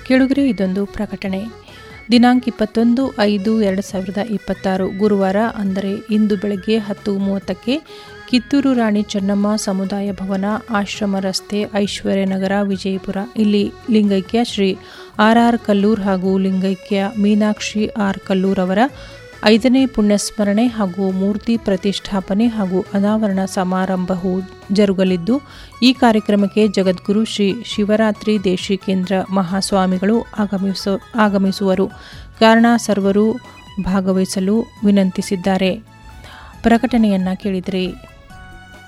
ಕೆಳಗರೆ ಇದೊಂದು ಪ್ರಕಟಣೆ ದಿನಾಂಕ ಇಪ್ಪತ್ತೊಂದು ಐದು ಎರಡು ಸಾವಿರದ ಇಪ್ಪತ್ತಾರು ಗುರುವಾರ ಅಂದರೆ ಇಂದು ಬೆಳಗ್ಗೆ ಹತ್ತು ಮೂವತ್ತಕ್ಕೆ ಕಿತ್ತೂರು ರಾಣಿ ಚೆನ್ನಮ್ಮ ಸಮುದಾಯ ಭವನ ಆಶ್ರಮ ರಸ್ತೆ ಐಶ್ವರ್ಯನಗರ ವಿಜಯಪುರ ಇಲ್ಲಿ ಲಿಂಗೈಕ್ಯ ಶ್ರೀ ಆರ್ ಆರ್ ಕಲ್ಲೂರ್ ಹಾಗೂ ಲಿಂಗೈಕ್ಯ ಮೀನಾಕ್ಷಿ ಆರ್ ಕಲ್ಲೂರ್ ಅವರ ಐದನೇ ಪುಣ್ಯಸ್ಮರಣೆ ಹಾಗೂ ಮೂರ್ತಿ ಪ್ರತಿಷ್ಠಾಪನೆ ಹಾಗೂ ಅನಾವರಣ ಸಮಾರಂಭವು ಜರುಗಲಿದ್ದು ಈ ಕಾರ್ಯಕ್ರಮಕ್ಕೆ ಜಗದ್ಗುರು ಶ್ರೀ ಶಿವರಾತ್ರಿ ದೇಶಿಕೇಂದ್ರ ಮಹಾಸ್ವಾಮಿಗಳು ಆಗಮಿಸು ಆಗಮಿಸುವರು ಕಾರಣ ಸರ್ವರು ಭಾಗವಹಿಸಲು ವಿನಂತಿಸಿದ್ದಾರೆ ಪ್ರಕಟಣೆಯನ್ನ ಕೇಳಿದ್ರಿ